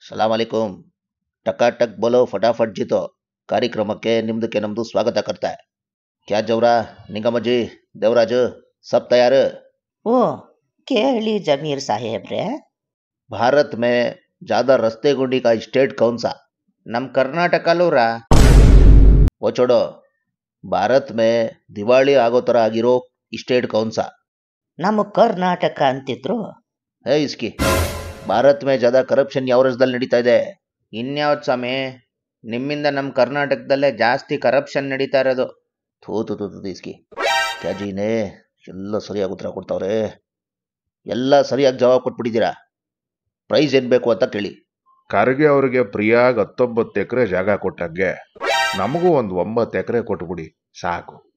ಸಲಾಮ್ ಅಲೈಕುಂ ಟಕ ಟಕ್ ಬೋಲೋ ಫಟಾಫಟ್ ಜೀತೋ ಕಾರ್ಯಕ್ರಮಕ್ಕೆ ನಿಮ್ದಕ್ಕೆ ನಮ್ದು ಸ್ವಾಗತ ಕರ್ತಾ है क्या जवरा निगमजी देवराज सब तैयार ಓ ಕೇಳಿ ಜಮೀರ್ ಸಾಹೇಬ್ರೆ भारत में ज्यादा रस्ते गुंडी का स्टेट कौन सा ನಮ್ ಕರ್ನಾಟಕಲ್ಲೂರ वो छोड़ो भारत में दिवाली ಆಗೋ ಥರ ಆಗಿರೋ स्टेट कौन सा ನಮ್ಮ ಕರ್ನಾಟಕ ಅಂತಿದ್ರು है इसकी ಭಾರತ್ ಮೇ ಜ್ಯಾದಾ ಕರಪ್ಷನ್ ಯಾವ ರಾಜ್ಯದಲ್ಲಿ ನಡೀತಾ ಇದೆ ಇನ್ಯಾವ್ದು ಸ್ವಾಮಿ ನಿಮ್ಮಿಂದ ನಮ್ಮ ಕರ್ನಾಟಕದಲ್ಲೇ ಜಾಸ್ತಿ ಕರಪ್ಷನ್ ನಡೀತಾ ಇರೋದು ಥೂ ಥೂ ಥೂ ಥೂ ಇಸ್ಕಿ ಕ್ಯಾಜಿನೇ ಎಲ್ಲ ಸರಿಯಾಗಿ ಉತ್ತರ ಕೊಡ್ತಾವ್ರೆ ಎಲ್ಲ ಸರಿಯಾಗಿ ಜವಾಬ್ ಕೊಟ್ಬಿಟ್ಟಿದ್ದೀರಾ ಪ್ರೈಸ್ ಏನು ಬೇಕು ಅಂತ ಕೇಳಿ ಖರ್ಗೆ ಅವರಿಗೆ ಪ್ರಿಯಾಗ್ ಹತ್ತೊಂಬತ್ತು ಎಕರೆ ಜಾಗ ಕೊಟ್ಟಂಗೆ ನಮಗೂ ಒಂದು ಒಂಬತ್ತು ಎಕರೆ ಕೊಟ್ಬಿಡಿ ಸಾಕು